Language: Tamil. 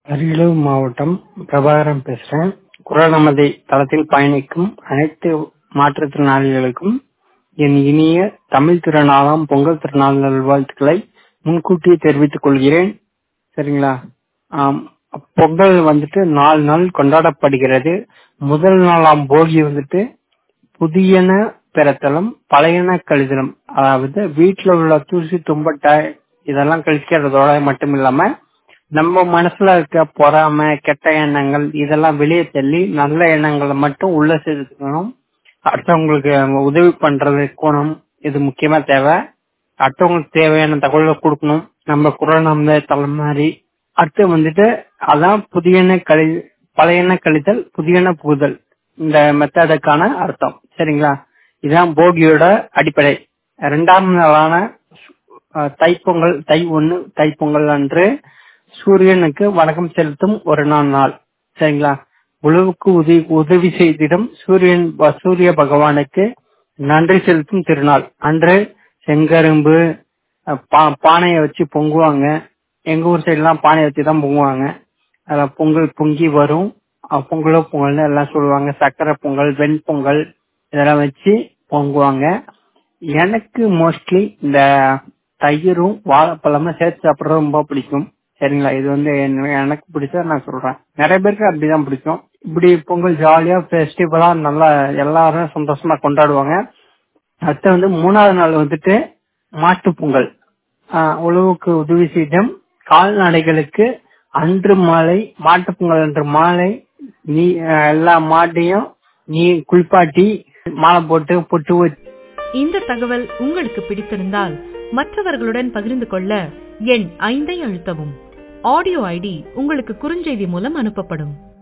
அரியலூர் மாவட்டம் பிரபாகரன் பேசுறேன் குரல் நமதை தளத்தில் பயணிக்கும் அனைத்து மாற்றுத்திறனாளிகளுக்கும் என் இனிய தமிழ் திருநாளாம் பொங்கல் திருநாள் நல்வாழ்த்துக்களை முன்கூட்டியே தெரிவித்துக் கொள்கிறேன் சரிங்களா ஆம், பொங்கல் வந்துட்டு நாலு நாள் கொண்டாடப்படுகிறது முதல் நாளாம் போகி வந்துட்டு புதியன பிறத்தலும் பழையன கழிதலும் அதாவது வீட்டுல உள்ள தூசி தும்பட்டை இதெல்லாம் கழிக்கிறதோட மட்டும் இல்லாம நம்ம மனசுல இருக்க பொறாமை கெட்ட எண்ணங்கள் இதெல்லாம் வெளியே தள்ளி நல்ல எண்ணங்களை மட்டும் உள்ள சேர்த்துக்கணும் அடுத்தவங்களுக்கு உதவி பண்றது குணம் இது முக்கியமா தேவை அடுத்தவங்களுக்கு தேவையான தகவல்களை கொடுக்கணும் நம்ம குரல் நம்ம தலை மாதிரி அடுத்து வந்துட்டு அதான் புதியன கழி பழையன கழித்தல் புதியன புகுதல் இந்த மெத்தடுக்கான அர்த்தம் சரிங்களா இதுதான் போகியோட அடிப்படை இரண்டாம் நாளான அஹ், தைப்பொங்கல் தை ஒண்ணு தைப்பொங்கல் அன்று சூரியனுக்கு வணக்கம் செலுத்தும் ஒரு நாள் நாள் சரிங்களா உழவுக்கு உதவி உதவி செய்திடும் சூரியன் ப- சூரிய பகவானுக்கு நன்றி செலுத்தும் திருநாள் அன்று செங்கரும்பு அஹ், பா- பானையை வச்சு பொங்குவாங்க எங்க ஊர் சைடு எல்லாம் பானையை வச்சு தான் பொங்குவாங்க அதுல பொங்கல் பொங்கி வரும் அஹ், பொங்கலோ பொங்கல்னு எல்லாம் சொல்லுவாங்க சக்கரை பொங்கல் வெண்பொங்கல் இதெல்லாம் வச்சு பொங்குவாங்க எனக்கு மோஸ்ட்லி இந்த தயிரும் வாழைப்பழமும் சேர்த்து சாப்பிடுறது ரொம்ப பிடிக்கும் சரிங்களா இது வந்து என்ன- எனக்கு பிடிச்சத நான் சொல்றேன் நிறைய பேருக்கு அப்படிதான் பிடிக்கும் இப்படி பொங்கல் ஜாலியா ஃபெஸ்டிவலா நல்லா எல்லாரும் சந்தோஷமா கொண்டாடுவாங்க அடுத்து வந்து மூணாவது நாள் வந்துட்டு மாட்டு பொங்கல் ஆஹ் உழவுக்கு உதவி செய்தும் கால்நடைகளுக்கு அன்று மாலை மாட்டு பொங்கல் அன்று மாலை நீ ஆஹ் எல்லா மாட்டையும் நீ குளிப்பாட்டி மாலை போட்டு பொட்டு வச்சு இந்த தகவல் உங்களுக்கு பிடித்திருந்தால் மற்றவர்களுடன் பகிர்ந்து கொள்ள எண் ஐந்தை அழுத்தவும் ஆடியோ ஐடி உங்களுக்கு குறுஞ்செய்தி மூலம் அனுப்பப்படும்